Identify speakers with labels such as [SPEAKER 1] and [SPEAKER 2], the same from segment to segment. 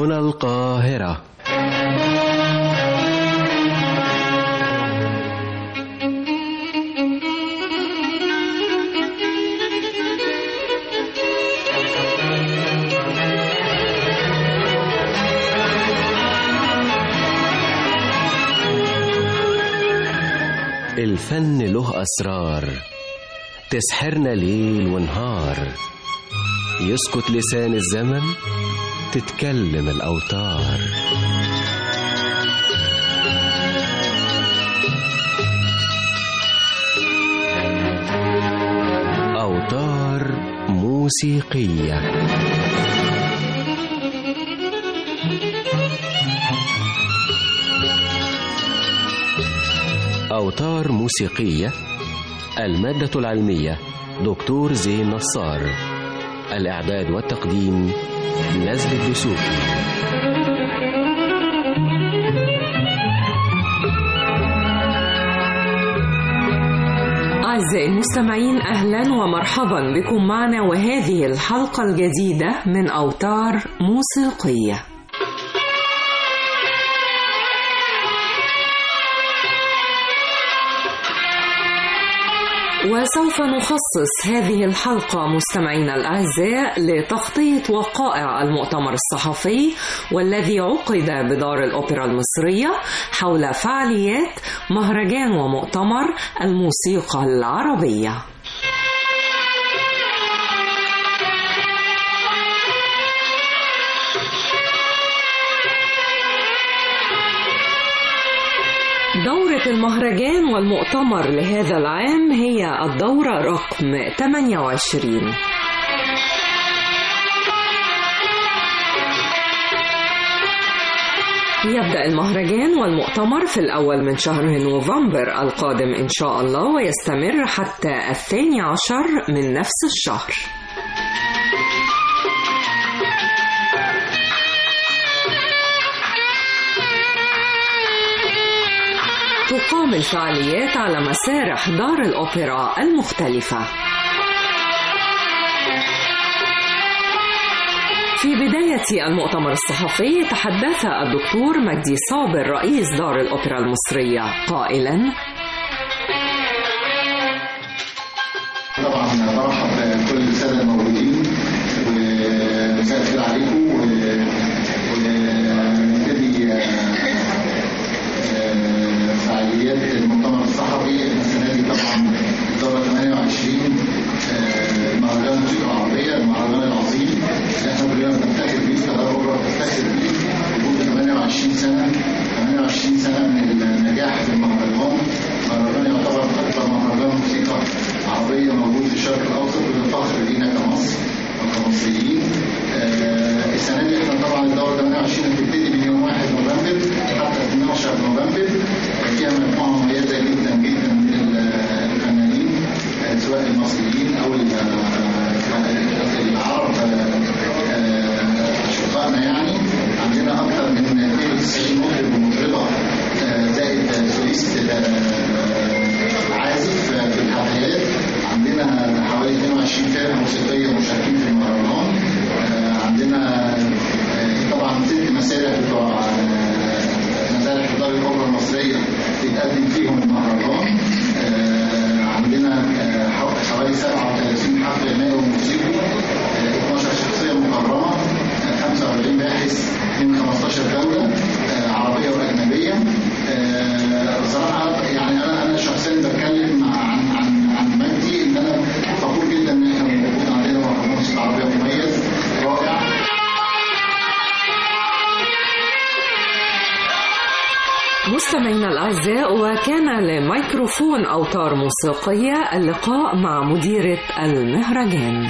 [SPEAKER 1] هنا القاهرة الفن له أسرار تسحرنا ليل ونهار يسكت لسان الزمن تتكلم الأوتار أوتار موسيقية أوتار موسيقية المادة العلمية دكتور زين نصار الإعداد والتقديم نزل الدسوقي
[SPEAKER 2] أعزائي المستمعين أهلا ومرحبا بكم معنا وهذه الحلقة الجديدة من أوتار موسيقية وسوف نخصص هذه الحلقة مستمعينا الأعزاء لتغطية وقائع المؤتمر الصحفي والذي عقد بدار الأوبرا المصرية حول فعاليات مهرجان ومؤتمر الموسيقى العربية دورة المهرجان والمؤتمر لهذا العام هي الدورة رقم 28 يبدأ المهرجان والمؤتمر في الأول من شهر نوفمبر القادم إن شاء الله ويستمر حتى الثاني عشر من نفس الشهر تقام الفعاليات على مسارح دار الأوبرا المختلفة في بداية المؤتمر الصحفي تحدث الدكتور مجدي صابر رئيس دار الأوبرا المصرية قائلا
[SPEAKER 3] طبعا برحب بكل الساده الموجودين ومساء الخير عليكم ونبتدي فعاليات المؤتمر الصحفي السنه دي طبعا الدوره 28 مهرجان الموسيقى العربيه المهرجان العظيم اللي احنا كلنا بنفتخر بيه كدار اوبرا بتفتخر بيه وجود 28 سنه 28 سنه من النجاح في المهرجان مهرجان يعتبر اكبر مهرجان موسيقى عربيه موجود في الشرق الاوسط وده فخر لينا كمصر وكمصريين آه السنه دي احنا طبعا الدوره 28 هتبتدي من يوم 1 نوفمبر حتى 12 نوفمبر فيها مجموعه مميزه جدا جدا من الفنانين آه سواء المصريين او العرب اشقائنا يعني عندنا اكثر من 92 مطرب ومطربه زائد سوليست عازف في الحفلات عندنا حوالي 22 فرقه موسيقيه مشاركين في المهرجان عندنا طبعا ست مسارح بتوع مسارح دار الاوبرا المصريه بيتقدم فيهم المهرجان عندنا حوالي 37 حفل غنائي وموسيقي 12 شخصيه مكرمه 45 باحث من 15 دوله عربيه واجنبيه بصراحه يعني انا انا شخصيا بتكلم عن عن عن مجدي ان انا فخور جدا ان احنا موجود عندنا مهرجان موسيقى عربيه مميز رائع
[SPEAKER 2] مستمعينا الأعزاء وكان لميكروفون أوتار موسيقية اللقاء مع مديرة المهرجان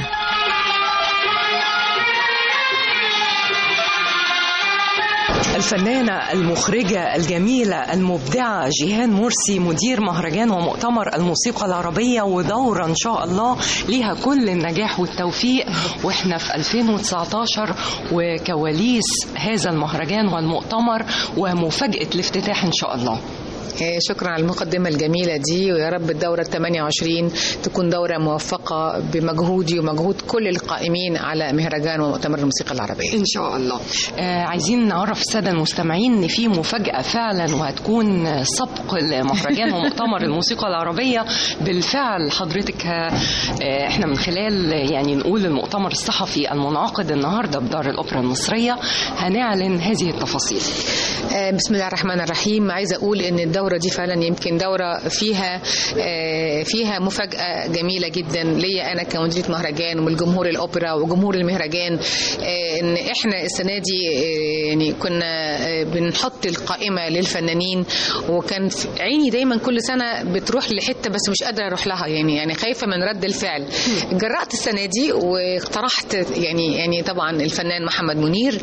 [SPEAKER 4] الفنانة المخرجة الجميلة المبدعة جيهان مرسي مدير مهرجان ومؤتمر الموسيقى العربية ودورة إن شاء الله ليها كل النجاح والتوفيق وإحنا في 2019 وكواليس هذا المهرجان والمؤتمر ومفاجأة الافتتاح إن شاء الله
[SPEAKER 5] آه، شكرا على المقدمة الجميلة دي ويا رب الدورة ال 28 تكون دورة موفقة بمجهودي ومجهود كل القائمين على مهرجان ومؤتمر الموسيقى العربية
[SPEAKER 4] ان شاء الله آه عايزين نعرف الساده المستمعين ان في مفاجاه فعلا وهتكون سبق لمهرجان ومؤتمر الموسيقى العربيه بالفعل حضرتك ه- آه احنا من خلال يعني نقول المؤتمر الصحفي المنعقد النهارده بدار الاوبرا المصريه هنعلن هذه التفاصيل
[SPEAKER 5] آه، بسم الله الرحمن الرحيم عايزه اقول ان الدوره دي فعلا يمكن دوره فيها آه، فيها مفاجاه جميله جدا ليا انا كمديره مهرجان والجمهور الاوبرا وجمهور المهرجان آه، ان احنا السنه دي آه، يعني كنا آه، بنحط القائمه للفنانين وكان في- عيني دايما كل سنه بتروح لحته بس مش قادره اروح لها يعني يعني خايفه من رد الفعل جرأت السنه دي واقترحت يعني يعني طبعا الفنان محمد منير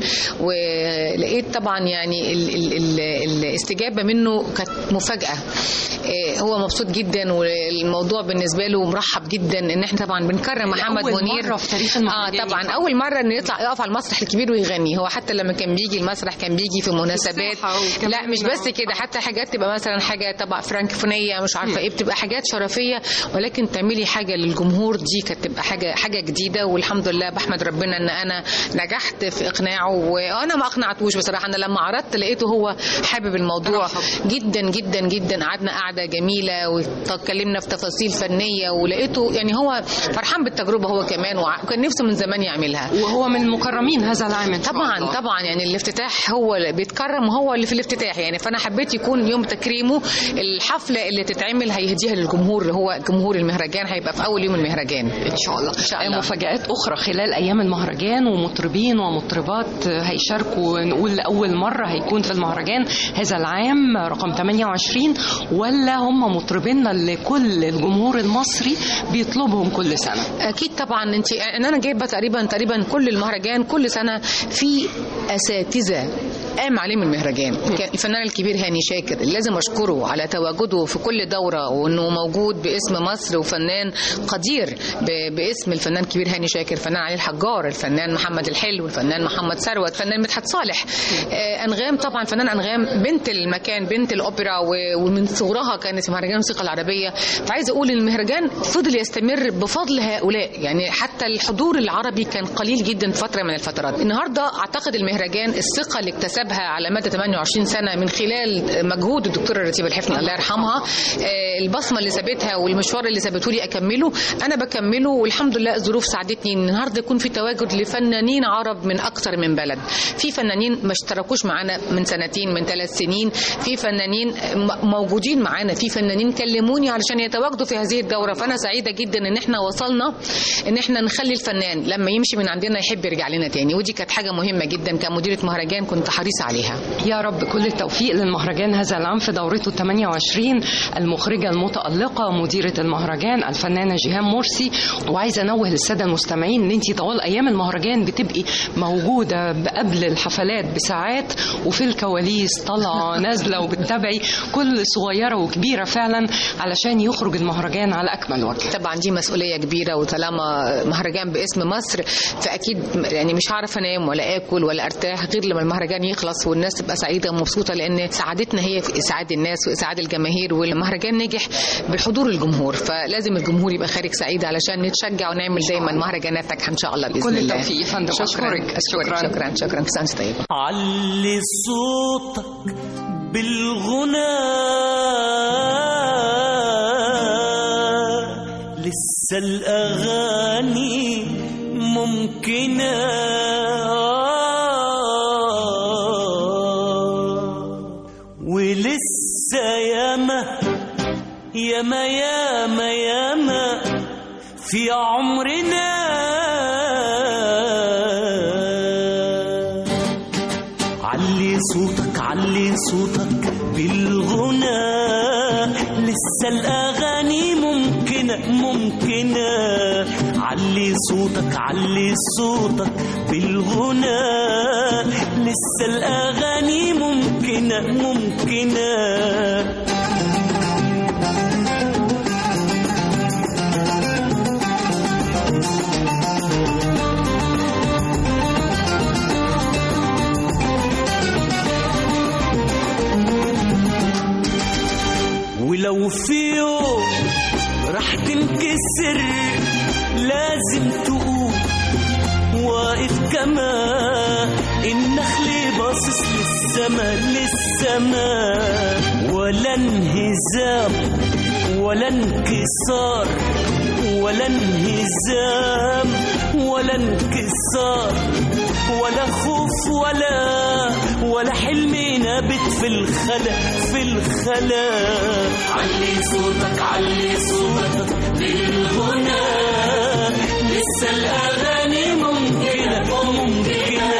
[SPEAKER 5] ولقيت طبعا يعني ال ال ال الاستجابه منه كانت مفاجاه إيه، هو مبسوط جدا والموضوع بالنسبه له مرحب جدا ان احنا طبعا بنكرم محمد
[SPEAKER 4] أول
[SPEAKER 5] منير
[SPEAKER 4] مرة في تاريخ
[SPEAKER 5] اه
[SPEAKER 4] المهرجان
[SPEAKER 5] طبعا
[SPEAKER 4] يحقق.
[SPEAKER 5] اول مره انه يطلع يقف على المسرح الكبير ويغني هو حتى لما كان بيجي المسرح كان بيجي في مناسبات
[SPEAKER 4] الساحة وكمان-
[SPEAKER 5] لا مش بس كده حتى حاجات تبقى مثلا حاجه طبعا فرانكفونيه مش عارفه ايه بتبقى حاجات شرفيه ولكن تعملي حاجه للجمهور دي كانت تبقى حاجه حاجه جديده والحمد لله بحمد ربنا ان انا نجحت في اقناعه وانا ما اقنعتوش بصراحه انا لما عرضت لقيته هو حابب الموضوع جدا جدا جدا قعدنا قعده جميله واتكلمنا في تفاصيل فنيه ولقيته يعني هو فرحان بالتجربه هو كمان وع- وكان نفسه من زمان يعملها
[SPEAKER 4] وهو من المكرمين هذا العام إن شاء
[SPEAKER 5] طبعا
[SPEAKER 4] الله.
[SPEAKER 5] طبعا يعني الافتتاح هو اللي بيتكرم وهو اللي في الافتتاح يعني فانا حبيت يكون يوم تكريمه الحفله اللي تتعمل هيهديها للجمهور اللي هو جمهور المهرجان هيبقى في اول يوم المهرجان
[SPEAKER 4] ان شاء الله
[SPEAKER 5] إن شاء الله.
[SPEAKER 4] مفاجآت اخرى خلال ايام المهرجان ومطربين ومطربات هيشاركوا نقول لاول مره هيكون في المهرجان هذا العام رقم 28 ولا هم مطربينا اللي كل الجمهور المصري بيطلبهم كل سنه
[SPEAKER 5] اكيد طبعا انت ان انا جايبه تقريبا تقريبا كل المهرجان كل سنه في اساتذه قام عليه من المهرجان كان الفنان الكبير هاني شاكر اللي لازم اشكره على تواجده في كل دوره وانه موجود باسم مصر وفنان قدير ب- باسم الفنان الكبير هاني شاكر الفنان علي الحجار الفنان محمد الحلو الفنان محمد ثروت الفنان مدحت صالح آه، انغام طبعا فنان انغام بنت المكان بنت الاوبرا و- ومن صغرها كانت في مهرجان الموسيقى العربيه فعايزه اقول ان المهرجان فضل يستمر بفضل هؤلاء يعني حتى الحضور العربي كان قليل جدا في فتره من الفترات النهارده اعتقد المهرجان الثقه اللي اكتسبها على مدى 28 سنه من خلال مجهود الدكتوره رتيبه الحفني الله يرحمها آه، البصمه اللي سابتها والمشوار اللي سابته لي اكمله انا بكمله والحمد لله الظروف ساعدتني ان النهارده يكون في تواجد لفنانين عرب من اكثر من بلد في فنانين ما اشتركوش معانا من سنتين من ثلاث سنين في فنانين م- موجودين معانا في فنانين كلموني علشان يتواجدوا في هذه الدوره فانا سعيده جدا ان احنا وصلنا ان احنا نخلي الفنان لما يمشي من عندنا يحب يرجع لنا تاني ودي كانت حاجه مهمه جدا كمديره مهرجان كنت حريصه عليها
[SPEAKER 4] يا رب كل التوفيق للمهرجان هذا العام في دورته 28 المخرجة المتألقة مديرة المهرجان الفنانة جيهان مرسي وعايزة أنوه للسادة المستمعين إن أنت طوال أيام المهرجان بتبقي موجودة قبل الحفلات بساعات وفي الكواليس طالعة نازلة وبتتابعي كل صغيرة وكبيرة فعلا علشان يخرج المهرجان على أكمل وجه
[SPEAKER 5] طبعا دي مسؤوليه كبيره وطالما مهرجان باسم مصر فاكيد يعني مش هعرف انام ولا اكل ولا ارتاح غير لما المهرجان يخلص والناس تبقى سعيده ومبسوطه لان سعادتنا هي في اسعاد الناس واسعاد الجماهير والمهرجان نجح بحضور الجمهور فلازم الجمهور يبقى خارج سعيد علشان نتشجع ونعمل دايما مهرجانات ناجحه ان شاء الله باذن
[SPEAKER 4] كل
[SPEAKER 5] الله
[SPEAKER 4] التوفيق يا فندم.
[SPEAKER 5] شكرا
[SPEAKER 4] أشكرك.
[SPEAKER 5] شكرا
[SPEAKER 4] شكرا.
[SPEAKER 5] شكرا شكرا كل سنه وأنت طيبه
[SPEAKER 6] علي صوتك بالغنى لسه الأغاني ممكنة ولسه ياما ياما ياما ياما في عمرنا علي صوتك علي صوتك بالغنى لسه الأغاني ممكنة ممكنة علي صوتك علي صوتك بالغنى لسه الأغاني ممكنة ممكنة وفي يوم راح تنكسر لازم تقوم واقف كما النخل باصص للسما للسما ولا انهزام ولا انكسار ولا انهزام ولا انكسار ولا خوف ولا ولا حلم نابت في الخلا في الخلا علي صوتك علي صوتك بالغنى لسه الاغاني ممكنه ممكنه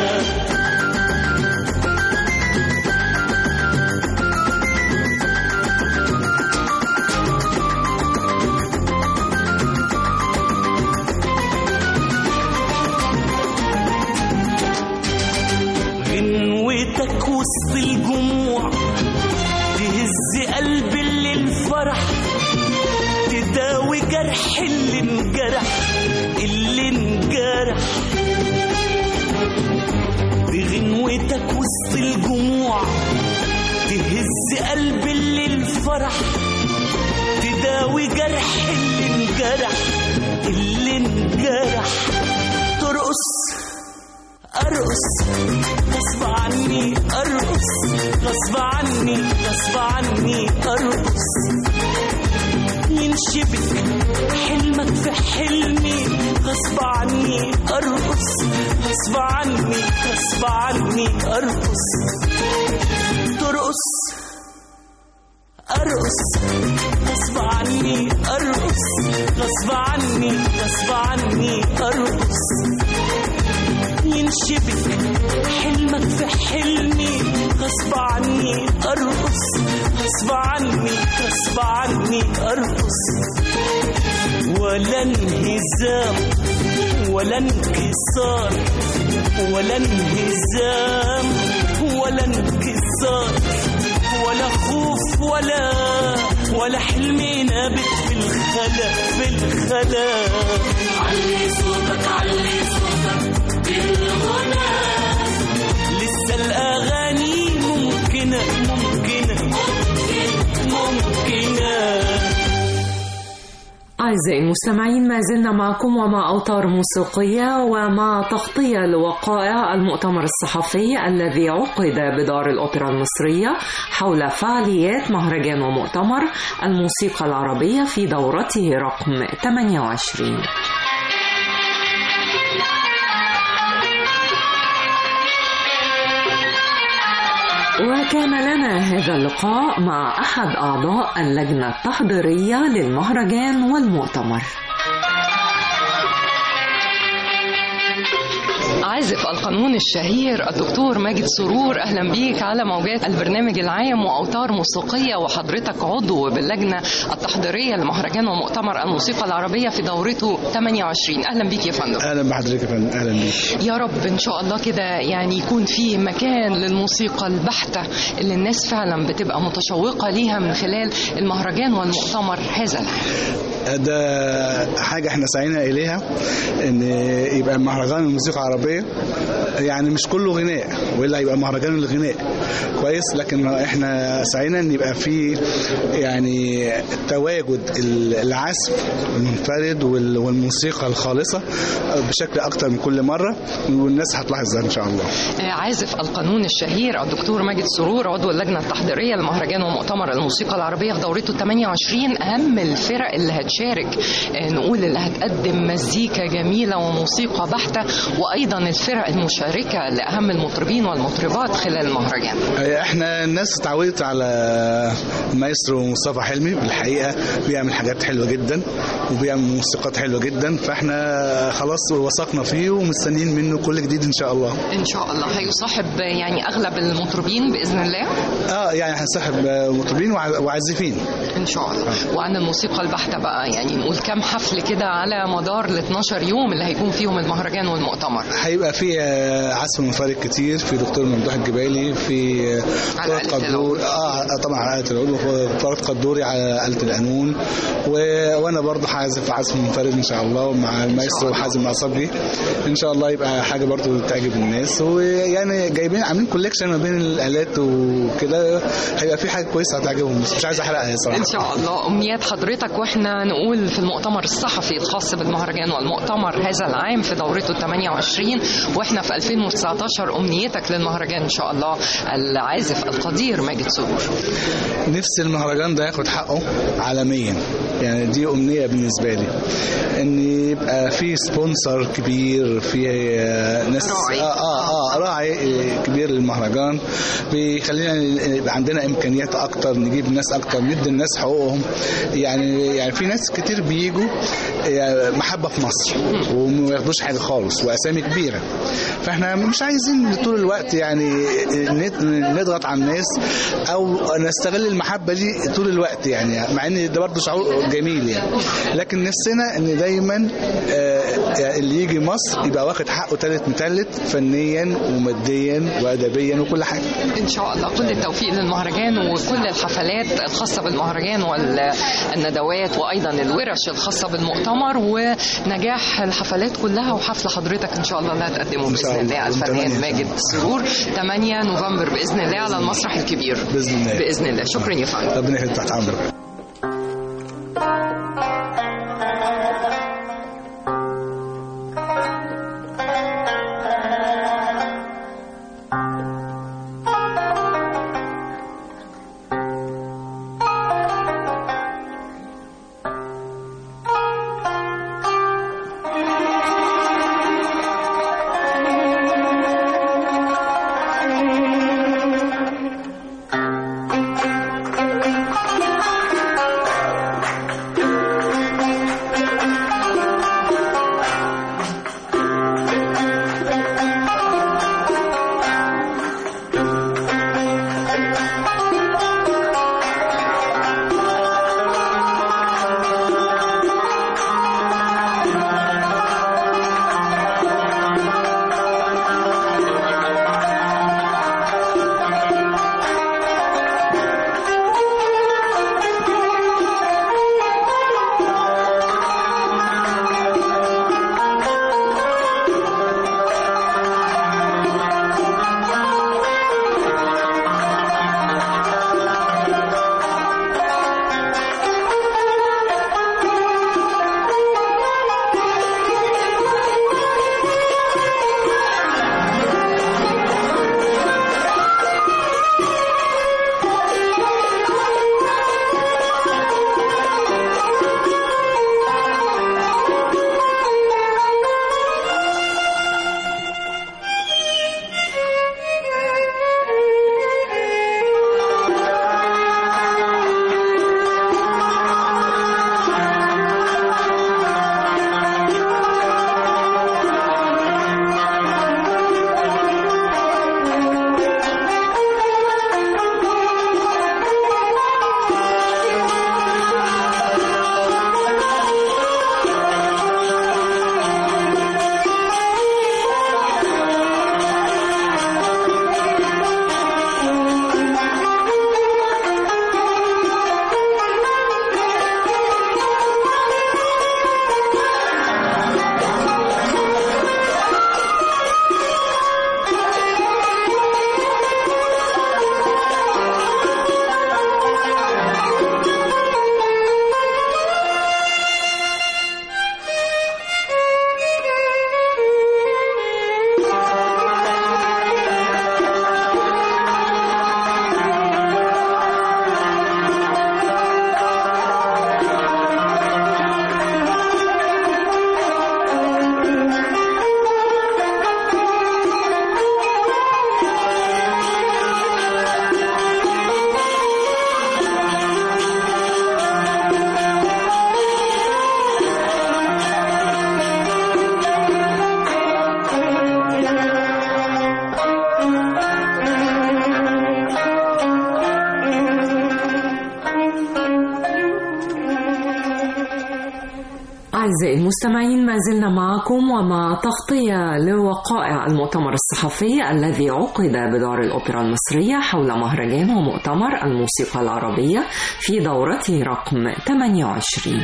[SPEAKER 6] غنوتك وسط الجموع تهز قلب اللي الفرح تداوي جرح اللي انجرح اللي انجرح بغنوتك وسط الجموع تهز قلب اللي الفرح تداوي جرح اللي انجرح اللي انجرح ترقص ارقص غصب عني ارقص غصب عني غصب عني ارقص ينشبك حلمك في حلمي غصب عني ارقص غصب عني غصب عني ارقص ترقص ارقص غصب عني ارقص غصب عني غصب عني ارقص ينشبك حلمك في حلمي غصب عني ارقص غصب عني غصب عني ارقص ولا انهزام ولا انكسار ولا انهزام ولا انكسار ولا خوف ولا ولا حلم نابت في الخلا في الخلا علي صوتك علي صوتك بالغنى لسه الاغاني ممكنه ممكنه ممكنه
[SPEAKER 2] أعزائي المستمعين ما زلنا معكم ومع أوتار موسيقية ومع تغطية لوقائع المؤتمر الصحفي الذي عقد بدار الأوبرا المصرية حول فعاليات مهرجان ومؤتمر الموسيقى العربية في دورته رقم 28 وكان لنا هذا اللقاء مع أحد أعضاء اللجنة التحضيرية للمهرجان والمؤتمر
[SPEAKER 4] عازف القانون الشهير الدكتور ماجد سرور اهلا بيك على موجات البرنامج العام واوتار موسيقيه وحضرتك عضو باللجنه التحضيريه لمهرجان ومؤتمر الموسيقى العربيه في دورته 28 اهلا بيك يا فندم
[SPEAKER 7] اهلا بحضرتك يا فندم اهلا بيك
[SPEAKER 4] يا رب ان شاء الله كده يعني يكون في مكان للموسيقى البحته اللي الناس فعلا بتبقى متشوقه ليها من خلال المهرجان والمؤتمر هذا العام
[SPEAKER 7] ده حاجة احنا سعينا إليها إن يبقى مهرجان الموسيقى العربية يعني مش كله غناء وإلا يبقى مهرجان الغناء كويس لكن احنا سعينا إن يبقى في يعني تواجد العزف المنفرد وال- والموسيقى الخالصة بشكل أكتر من كل مرة والناس هتلاحظ ده إن شاء الله
[SPEAKER 4] آه، عازف القانون الشهير الدكتور ماجد سرور عضو اللجنه التحضيريه لمهرجان ومؤتمر الموسيقى العربيه في دورته 28 اهم الفرق اللي هتشارك آه، نقول اللي هتقدم مزيكا جميله وموسيقى بحته وايضا الفرق المشاركه لاهم المطربين والمطربات خلال المهرجان
[SPEAKER 7] احنا الناس اتعودت على المايسترو مصطفى حلمي بالحقيقه بيعمل حاجات حلوه جدا وبيعمل موسيقات حلوه جدا فاحنا خلاص وثقنا فيه ومستنيين منه كل جديد ان شاء الله
[SPEAKER 4] ان شاء الله هيصاحب يعني اغلب المطربين باذن الله
[SPEAKER 7] اه يعني هنسحب مطربين وع- وعازفين
[SPEAKER 4] ان شاء الله وعن الموسيقى البحته بقى يعني نقول كام حفل كده على مدار ال 12 يوم اللي هيكون فيهم المهرجان والمؤتمر
[SPEAKER 7] هيبقى هيبقى في آه، عزف منفرد كتير في دكتور ممدوح الجبالي في آه،
[SPEAKER 4] على
[SPEAKER 7] فرد
[SPEAKER 4] آلة
[SPEAKER 7] قدور اه طبعا على آلة العود وفرد قدوري على آلة القانون و... وانا برضه حازف عزف منفرد ان شاء الله مع المايسترو حازم العصبي ان شاء الله يبقى حاجه برضه تعجب الناس ويعني جايبين عاملين كوليكشن ما بين الالات وكده هيبقى في حاجه كويسه هتعجبهم بس مش عايز احرقها صراحه
[SPEAKER 4] ان شاء الله امنيات حضرتك واحنا نقول في المؤتمر الصحفي الخاص بالمهرجان والمؤتمر هذا العام في دورته 28 واحنا في 2019 امنيتك للمهرجان ان شاء الله العازف القدير ماجد سرور
[SPEAKER 7] نفسي المهرجان ده ياخد حقه عالميا يعني دي امنيه بالنسبه لي ان يبقى في سبونسر كبير في آه، ناس
[SPEAKER 4] راعي.
[SPEAKER 7] اه اه, آه راعي آه، كبير للمهرجان بيخلينا يبقى عندنا امكانيات اكتر نجيب ناس اكتر ندي الناس حقوقهم يعني يعني في ناس كتير بيجوا آه، محبه في مصر وما ياخدوش حاجه خالص واسامي كبيره فاحنا مش عايزين طول الوقت يعني نت- نضغط على الناس او نستغل المحبه دي طول الوقت يعني مع ان ده برضه شعور جميل يعني لكن نفسنا ان دايما آه، اللي يجي مصر يبقى واخد حقه تالت متلت فنيا وماديا وادبيا وكل حاجه
[SPEAKER 4] ان شاء الله كل التوفيق للمهرجان وكل الحفلات الخاصه بالمهرجان والندوات وايضا الورش الخاصه بالمؤتمر ونجاح الحفلات كلها وحفل حضرتك ان شاء الله اللي هتقدمه
[SPEAKER 7] إن شاء
[SPEAKER 4] باذن الله
[SPEAKER 7] الله.
[SPEAKER 4] الفنان
[SPEAKER 7] تمانية.
[SPEAKER 4] ماجد سرور 8 نوفمبر باذن الله على المسرح الكبير
[SPEAKER 7] بإذن الله.
[SPEAKER 4] باذن الله شكرا يا فندم
[SPEAKER 7] ربنا يخليك تحت امرك
[SPEAKER 8] Thank
[SPEAKER 2] أعزائي المستمعين ما زلنا معكم ومع تغطية لوقائع المؤتمر الصحفي الذي عقد بدار الأوبرا المصرية حول مهرجان ومؤتمر الموسيقى العربية في دورته رقم 28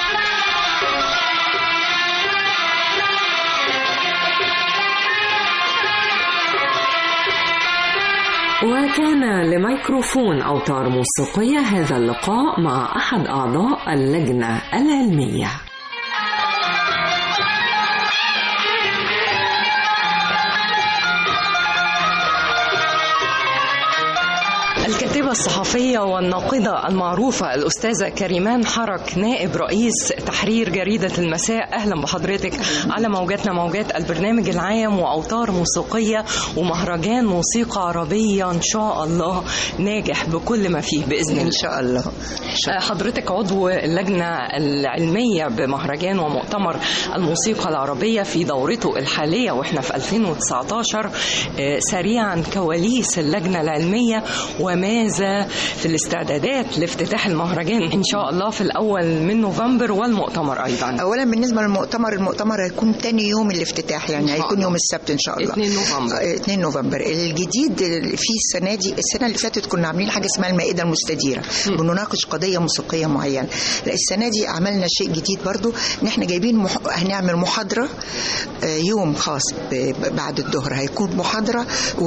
[SPEAKER 2] وكان لميكروفون أوتار موسيقية هذا اللقاء مع أحد أعضاء اللجنة العلمية
[SPEAKER 4] الكاتبة الصحفية والناقدة المعروفة الأستاذة كريمان حرك نائب رئيس تحرير جريدة المساء أهلا بحضرتك على موجاتنا موجات البرنامج العام وأوتار موسيقية ومهرجان موسيقى عربية إن شاء الله ناجح بكل ما فيه بإذن الله
[SPEAKER 8] ان شاء الله
[SPEAKER 4] حضرتك عضو اللجنة العلمية بمهرجان ومؤتمر الموسيقى العربية في دورته الحالية وإحنا في 2019 آه، سريعا كواليس اللجنة العلمية وماذا في الاستعدادات لافتتاح المهرجان إن شاء الله في الأول من نوفمبر والمؤتمر أيضا
[SPEAKER 8] اولا بالنسبه للمؤتمر المؤتمر هيكون تاني يوم الافتتاح يعني
[SPEAKER 4] شاء
[SPEAKER 8] هيكون
[SPEAKER 4] الله.
[SPEAKER 8] يوم السبت ان شاء الله
[SPEAKER 4] 2 نوفمبر.
[SPEAKER 8] آه، 2 نوفمبر الجديد اللي فيه السنه دي السنه اللي فاتت كنا عاملين حاجه اسمها المائده المستديره بنناقش قضيه موسيقيه معينه لا السنه دي عملنا شيء جديد برضو ان احنا جايبين مح... هنعمل محاضره آه، يوم خاص ب... ب- بعد الظهر هيكون محاضره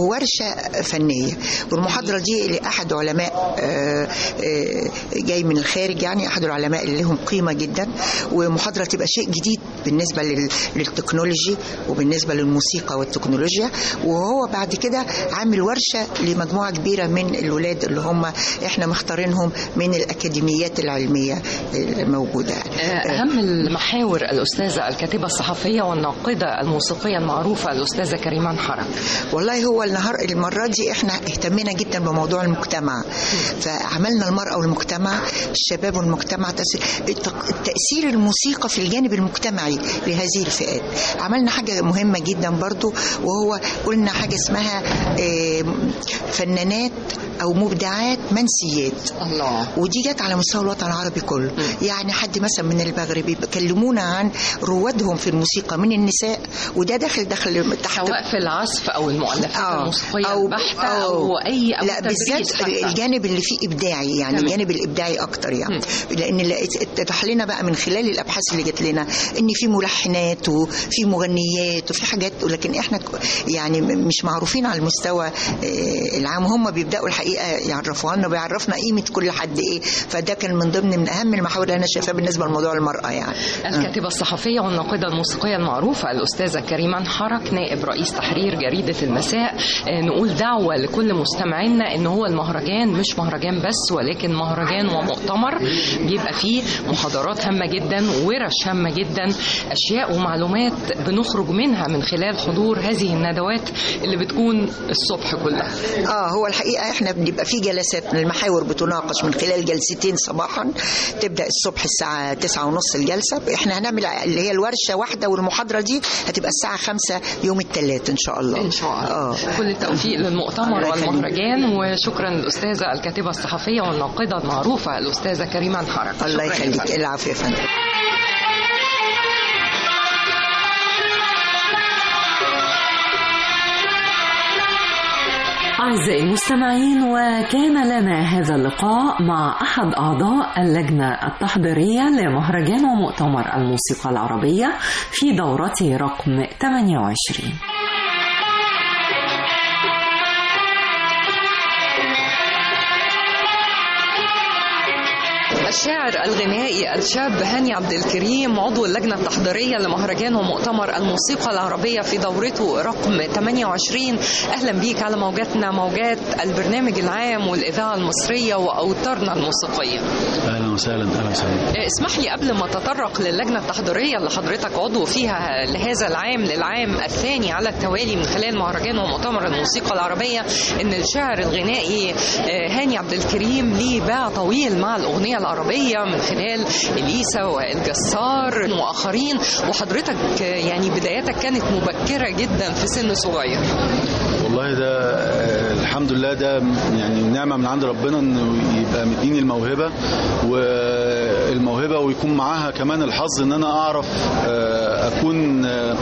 [SPEAKER 8] وورشه فنيه والمحاضره دي لاحد علماء آه، آه، جاي من الخارج يعني احد العلماء اللي لهم قيمه جدا ومحاضره تبقى شيء جديد بالنسبه لل... للتكنولوجي وبالنسبه للموسيقى والتكنولوجيا وهو بعد كده عامل ورشه لمجموعه كبيره من الولاد اللي هم احنا مختارينهم من الاكاديميات العلميه الموجوده
[SPEAKER 4] آه، أهم المحاور الأستاذة الكاتبة الصحفية والناقدة الموسيقية المعروفة الأستاذة كريمان حرك
[SPEAKER 8] والله هو النهار المرة دي احنا اهتمينا جدا بموضوع المجتمع فعملنا المرأة والمجتمع الشباب والمجتمع تأثير- التق- التأثير الموسيقى في الجانب المجتمعي لهذه الفئات عملنا حاجة مهمة جدا برضو وهو قلنا حاجة اسمها آه، فنانات أو مبدعات منسيات
[SPEAKER 4] الله
[SPEAKER 8] ودي جت على مستوى الوطن العربي كله يعني حد مثلا من المغرب يكلمونا عن روادهم في الموسيقى من النساء وده داخل داخل تحت
[SPEAKER 4] سواء في العزف أو المؤلفات
[SPEAKER 8] آه،
[SPEAKER 4] الموسيقية
[SPEAKER 8] أو-
[SPEAKER 4] البحتة أو أي أو
[SPEAKER 8] لا
[SPEAKER 4] التدريس
[SPEAKER 8] بالذات
[SPEAKER 4] حتى.
[SPEAKER 8] الجانب اللي فيه ابداعي يعني
[SPEAKER 4] تمام.
[SPEAKER 8] الجانب الابداعي اكتر يعني لان لقيت- اتضح لنا بقى من خلال الابحاث اللي جت لنا ان في ملحنات وفي مغنيات وفي حاجات ولكن احنا ك- يعني م- مش معروفين على المستوى آه، العام هم بيبداوا الحقيقه يعرفوها لنا بيعرفنا قيمه كل حد ايه فده كان من ضمن من اهم المحاور اللي انا شايفاها بالنسبه لموضوع المراه يعني
[SPEAKER 4] الكاتبة الصحفية والناقدة الموسيقية المعروفة الأستاذة كريمان حرك نائب رئيس تحرير جريدة المساء آه، نقول دعوة لكل مستمعينا إن هو المهرجان مش مهرجان بس ولكن مهرجان ومؤتمر بيبقى فيه محاضرات هامة جدا وورش هامة جدا أشياء ومعلومات بنخرج منها من خلال حضور هذه الندوات اللي بتكون الصبح كلها
[SPEAKER 8] اه هو الحقيقه احنا بنبقى في جلسات من المحاور بتناقش من خلال جلستين صباحا تبدا الصبح الساعه 9 ونص الجلسه احنا هنعمل اللي هي الورشه واحده والمحاضره دي هتبقى الساعه 5 يوم الثلاث ان شاء الله
[SPEAKER 4] إن شاء الله
[SPEAKER 8] اه
[SPEAKER 4] كل التوفيق للمؤتمر
[SPEAKER 8] الله يخليك.
[SPEAKER 4] والمهرجان وشكرا للأستاذة الكاتبة الصحفية والناقدة المعروفة الأستاذة كريمان حرك
[SPEAKER 8] الله
[SPEAKER 4] شكراً يا
[SPEAKER 8] يخليك
[SPEAKER 4] فندم.
[SPEAKER 8] العفو يا فندم
[SPEAKER 2] أعزائي المستمعين وكان لنا هذا اللقاء مع أحد أعضاء اللجنة التحضيرية لمهرجان ومؤتمر الموسيقى العربية في دورته رقم 28
[SPEAKER 4] الشاعر الغنائي الشاب هاني عبد الكريم عضو اللجنة التحضيرية لمهرجان ومؤتمر الموسيقى العربية في دورته رقم 28 أهلا بيك على موجاتنا موجات البرنامج العام والإذاعة المصرية وأوتارنا الموسيقية
[SPEAKER 9] اهلا وسهلا اهلا وسهلا
[SPEAKER 4] اسمح لي قبل ما تطرق للجنة التحضيرية اللي حضرتك عضو فيها لهذا العام للعام الثاني على التوالي من خلال مهرجان ومؤتمر الموسيقى العربية ان الشاعر الغنائي آه، هاني عبد الكريم ليه باع طويل مع الأغنية العربية من خلال إليسا والجسار وآخرين وحضرتك آه، يعني بداياتك كانت مبكرة جدا في سن صغير
[SPEAKER 9] والله ده آه، الحمد لله ده يعني نعمه من عند ربنا انه يبقى مديني الموهبه و الموهبه ويكون معاها كمان الحظ ان انا اعرف آه، اكون آه،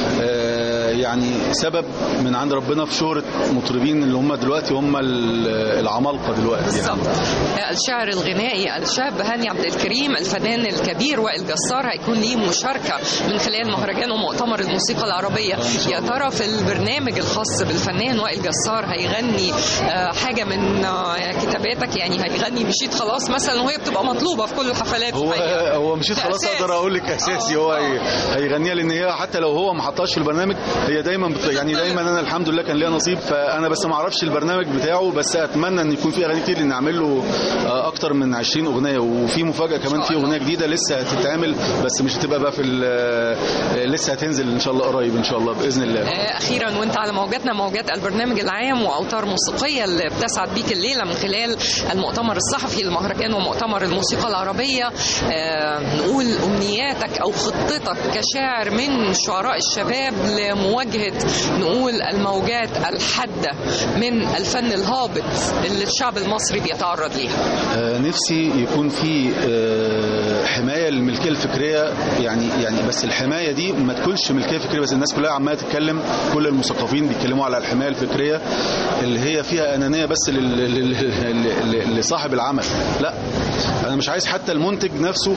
[SPEAKER 9] آه، يعني سبب من عند ربنا في شهره مطربين اللي هم دلوقتي هم ال- العمالقه دلوقتي يعني
[SPEAKER 4] الشعر الغنائي الشاب هاني عبد الكريم الفنان الكبير وائل جسار هيكون ليه مشاركة من خلال مهرجان ومؤتمر الموسيقى العربية يا ترى في البرنامج الخاص بالفنان وائل جسار هيغني آه، حاجة من آه، كتاباتك يعني هيغني مشيت خلاص مثلا وهي بتبقى مطلوبة في كل الحفلات
[SPEAKER 9] هو
[SPEAKER 4] الحقيقة.
[SPEAKER 9] هو مشيت
[SPEAKER 4] ده
[SPEAKER 9] خلاص
[SPEAKER 4] أساس.
[SPEAKER 9] اقدر اقول لك اساسي هو هي- هيغنيها لان هي حتى لو هو ما حطهاش في البرنامج هي دايما بت... يعني دايما انا الحمد لله كان ليا نصيب فانا بس ما اعرفش البرنامج بتاعه بس اتمنى ان يكون في اغاني كتير لان اعمل له آه، اكتر من 20 اغنيه وفي مفاجاه كمان في اغنيه جديده لسه هتتعمل بس مش هتبقى بقى في ال- آه، لسه هتنزل ان شاء الله قريب ان شاء الله باذن الله
[SPEAKER 4] آه، اخيرا وانت على موجاتنا موجات البرنامج العام واوتار موسيقيه اللي بتسعد بيك الليله من خلال المؤتمر الصحفي للمهرجان ومؤتمر الموسيقى العربيه آه، نقول امنياتك او خطتك كشاعر من شعراء الشباب لمواجهه نقول الموجات الحاده من الفن الهابط اللي الشعب المصري بيتعرض ليها
[SPEAKER 9] آه، نفسي يكون في آه، حمايه للملكيه الفكريه يعني يعني بس الحمايه دي ما تكونش ملكيه فكريه بس الناس كلها عماله تتكلم كل المثقفين بيتكلموا على الحمايه الفكريه اللي هي فيها انانيه بس لل- لل- لل- لصاحب العمل لا انا مش عايز حتى المنتج نفسه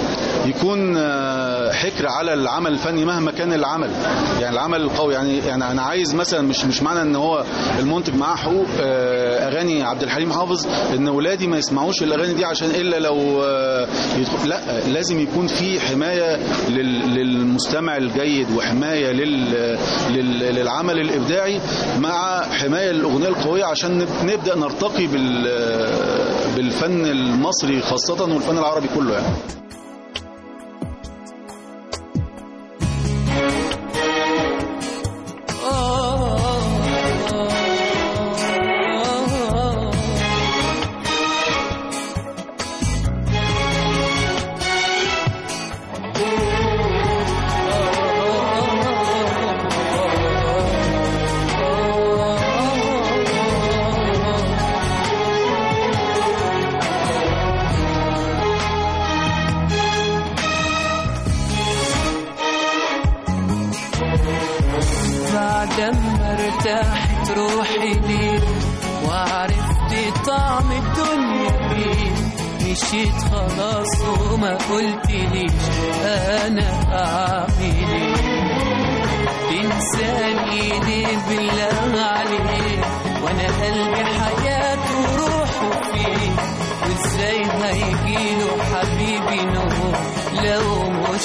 [SPEAKER 9] يكون آه، حكر على العمل الفني مهما كان العمل يعني العمل القوي يعني يعني انا عايز مثلا مش مش معنى ان هو المنتج معاه حقوق آه، اغاني عبد الحليم حافظ ان ولادي ما يسمعوش الاغاني دي عشان الا لو آه، يدخل لا لازم يكون في حمايه لل- للمستمع الجيد وحمايه لل- لل- للعمل الابداعي مع حمايه للاغنيه القويه عشان نب- نبدا نرتقي بال بالفن المصري خاصه والفن العربي كله يعني
[SPEAKER 6] بعد ما ارتاحت روحي ليك وعرفت طعم الدنيا فيه مشيت خلاص وما قلتليش انا اعمل ايه تنساني ليه بالله عليك وانا قلبي حياته وروحه فيه وازاي هيجيله حبيبي نور لو مش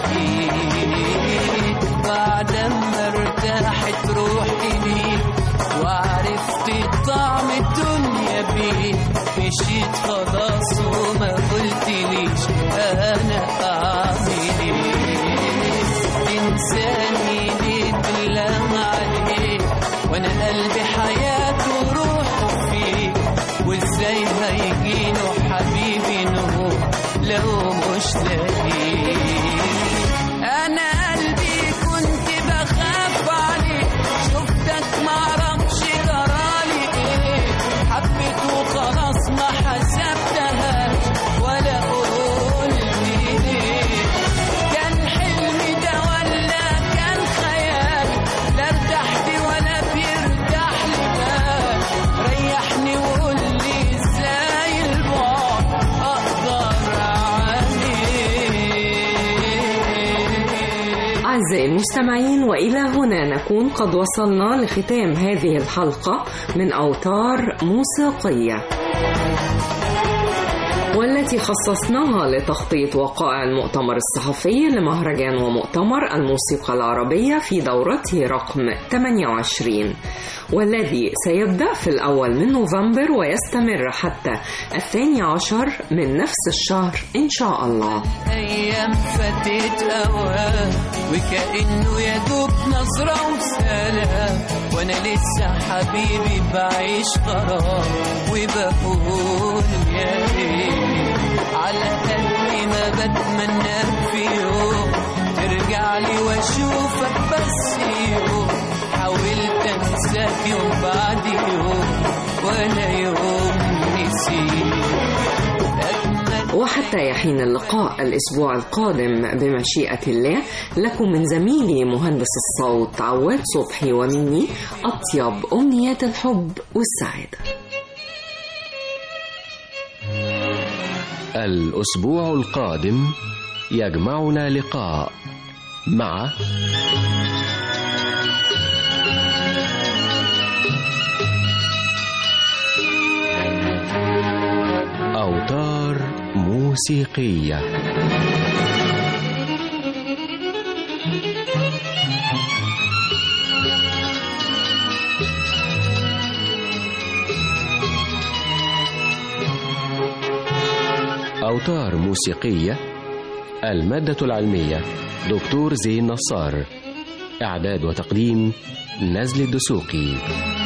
[SPEAKER 6] لاقيه بعد ما ارتاحت روحي ليك وعرفت طعم الدنيا بيه مشيت خلاص وما قلتليش انا اعمل ايه تنساني ليه بالله عليك وانا قلبي حياته وروحه فيه وازاي هيجيله حبيبي نور لو مش لاقيه انا قلبي كنت بخاف عليك شفتك معرفش جرالي ايه حبيت وخلاص ما حسبتهاش ولا قلت ليه كان حلمي ده ولا كان خيال لا ارتحت ولا بيرتاح لي بال ريحني وقول لي ازاي البعد اقدر عليه
[SPEAKER 2] أعزائي المستمعين وإلى هنا نكون قد وصلنا لختام هذه الحلقة من أوتار موسيقية والتي خصصناها لتغطية وقائع المؤتمر الصحفي لمهرجان ومؤتمر الموسيقى العربية في دورته رقم 28 والذي سيبدأ في الأول من نوفمبر ويستمر حتى الثاني عشر من نفس الشهر إن شاء الله
[SPEAKER 6] ايام فاتت اوام وكانه يا دوب نظره وسلام وانا لسه حبيبي بعيش غرام وبقول يا ريت على قد ما بتمنى في يوم ترجع لي واشوفك بس يوم حاولت انساك يوم بعد يوم ولا يوم نسيت
[SPEAKER 2] وحتى يحين اللقاء الأسبوع القادم بمشيئة الله لكم من زميلي مهندس الصوت عواد صبحي ومني أطيب أمنيات الحب والسعادة
[SPEAKER 1] الأسبوع القادم يجمعنا لقاء مع أوتار موسيقية أوتار موسيقية المادة العلمية دكتور زين نصار إعداد وتقديم نزل الدسوقي